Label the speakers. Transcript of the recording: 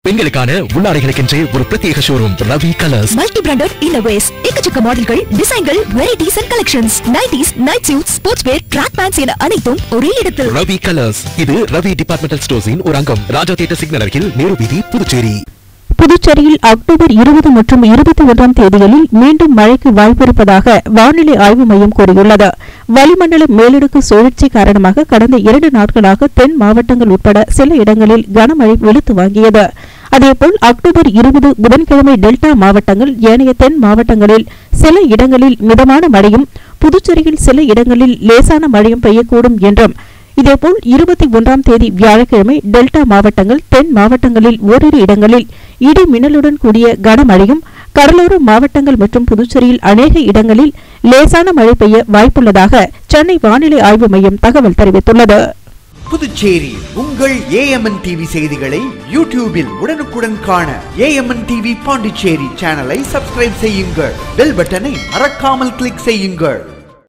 Speaker 1: பெண்களுக்கான உள்ளாடைகளுக்கென்றே ஒரு பிரத்யேக showroom Ravi colours
Speaker 2: multi branded இன்னோவேஸ் எக்கச்சக்க மாடல்கள் டிசைன்கள் varieties and collections nighties night suit sportswear track pants என அனைத்தும் ஒரே இடத்தில்
Speaker 1: ரவி கலர்ஸ் இது ரவி டிபார்ட்மெண்டல் ஸ்டோர்ஸின் ஒரு அங்கம் ராஜா தியேட்டர் சிக்னல் அருகில் நேரு வீதி புதுச்சேரி
Speaker 3: புதுச்சேரியில் அக்டோபர் இருபது மற்றும் இருபத்தி ஒன்றாம் தேதிகளில் மீண்டும் மழைக்கு வாய்ப்பிருப்பதாக வானிலை ஆய்வு மையம் கூறியுள்ளது வளிமண்டல மேலடுக்கு சுழற்சி காரணமாக கடந்த இரண்டு நாட்களாக தென் மாவட்டங்கள் உட்பட சில இடங்களில் கனமழை வெளுத்து வாங்கியது அதேபோல் அக்டோபர் இருபது புதன்கிழமை டெல்டா மாவட்டங்கள் ஏனைய தென் மாவட்டங்களில் சில இடங்களில் மிதமான மழையும் புதுச்சேரியில் சில இடங்களில் லேசான மழையும் பெய்யக்கூடும் என்றும் இதேபோல் இருபத்தி ஒன்றாம் தேதி வியாழக்கிழமை டெல்டா மாவட்டங்கள் தென் மாவட்டங்களில் ஓரிரு இடங்களில் இடி மின்னலுடன் கூடிய கனமழையும் கடலோர மாவட்டங்கள் மற்றும் புதுச்சேரியில் அநேக இடங்களில் லேசான மழை பெய்ய வாய்ப்புள்ளதாக சென்னை வானிலை ஆய்வு மையம் தகவல் தெரிவித்துள்ளது
Speaker 4: புதுச்சேரி உங்கள் ஏஎம்என் டிவி செய்திகளை யூடியூபில் உடனுக்குடன் காண ஏஎம்என் டிவி பாண்டிச்சேரி சேனலை சப்ஸ்கிரைப் செய்யுங்கள் பெல் பட்டனை மறக்காமல் கிளிக் செய்யுங்கள்